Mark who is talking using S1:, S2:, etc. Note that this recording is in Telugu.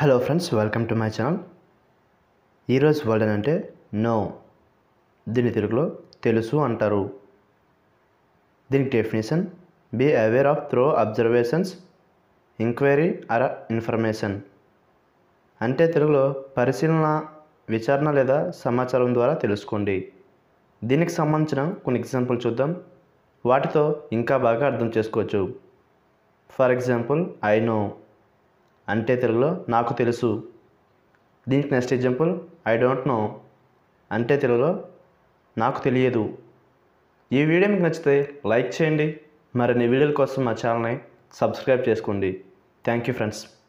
S1: hello friends welcome to my channel ఈరోజు వర్డ్ అని అంటే నో దీని తెలుగులో తెలుసు అంటారు దీనికి definition be aware of through observations enquiry or information అంటే తెలుగులో పరిశీలన విచారణ లేదా సమాచారం ద్వారా తెలుసుకోండి దీనికి సంబంధించిన కొన్ని ఎగ్జాంపుల్ చూద్దాం వాటితో ఇంకా బాగా అర్థం చేసుకోవచ్చు ఫర్ ఎగ్జాంపుల్ ఐ నో అంటే తెలుగులో నాకు తెలుసు దీనికి next example I don't know అంటే తెలుగులో నాకు తెలియదు ఈ వీడియో మీకు నచ్చితే లైక్ చేయండి మరిన్ని వీడియోల కోసం మా ఛానల్ని సబ్స్క్రైబ్ చేసుకోండి థ్యాంక్ యూ ఫ్రెండ్స్